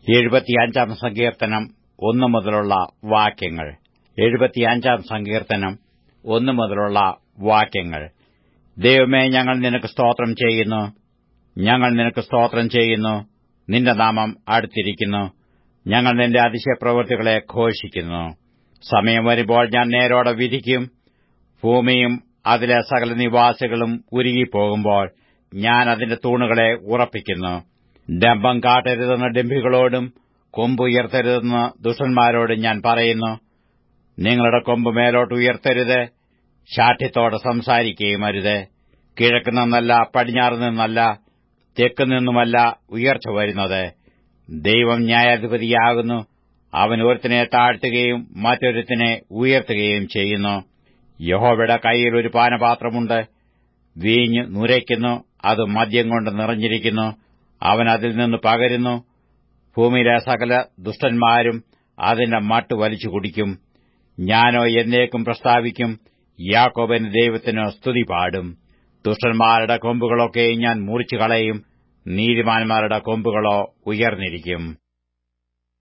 എഴുപത്തിയഞ്ചാം സങ്കീർത്തനം ഒന്നു മുതലുള്ള വാക്യങ്ങൾ എഴുപത്തിയഞ്ചാം സങ്കീർത്തനം ഒന്നു മുതലുള്ള വാക്യങ്ങൾ ദൈവമേ ഞങ്ങൾ നിനക്ക് സ്തോത്രം ചെയ്യുന്നു ഞങ്ങൾ നിനക്ക് സ്തോത്രം ചെയ്യുന്നു നിന്റെ നാമം അടുത്തിരിക്കുന്നു ഞങ്ങൾ നിന്റെ അതിശയപ്രവൃത്തികളെ ഘോഷിക്കുന്നു സമയം വരുമ്പോൾ ഞാൻ നേരോടെ വിധിക്കും ഭൂമിയും അതിലെ സകല നിവാസികളും ഉരുകിപ്പോകുമ്പോൾ ഞാൻ അതിന്റെ തൂണുകളെ ഉറപ്പിക്കുന്നു ഡംബം കാട്ടരുതെന്ന് ഡംഭികളോടും കൊമ്പ് ഉയർത്തരുതെന്ന് ദുഷ്ടന്മാരോടും ഞാൻ പറയുന്നു നിങ്ങളുടെ കൊമ്പ് മേലോട്ട് ഉയർത്തരുത് ശാഠ്യത്തോടെ സംസാരിക്കുകയും അരുത് കിഴക്ക് നിന്നല്ല പടിഞ്ഞാറ് നിന്നല്ല തെക്ക് നിന്നുമല്ല ഉയർച്ച വരുന്നത് ദൈവം ന്യായാധിപതിയാകുന്നു അവൻ ഒരുത്തിനെ താഴ്ത്തുകയും മറ്റൊരുത്തിനെ ഉയർത്തുകയും ചെയ്യുന്നു യഹോവയുടെ കൈയിൽ ഒരു പാനപാത്രമുണ്ട് വീഞ്ഞ് നുരയ്ക്കുന്നു അത് മദ്യം കൊണ്ട് നിറഞ്ഞിരിക്കുന്നു അവൻ അതിൽ നിന്ന് പകരുന്നു ഭൂമിയിലെ സകല ദുഷ്ടന്മാരും അതിന്റെ മട്ട് വലിച്ചു കുടിക്കും ഞാനോ എന്നേക്കും പ്രസ്താവിക്കും യാക്കോബന് ദൈവത്തിന് സ്തുതി പാടും ദുഷ്ടന്മാരുടെ കൊമ്പുകളൊക്കെ ഞാൻ മുറിച്ചു കളയും നീതിമാന്മാരുടെ കൊമ്പുകളോ ഉയർന്നിരിക്കും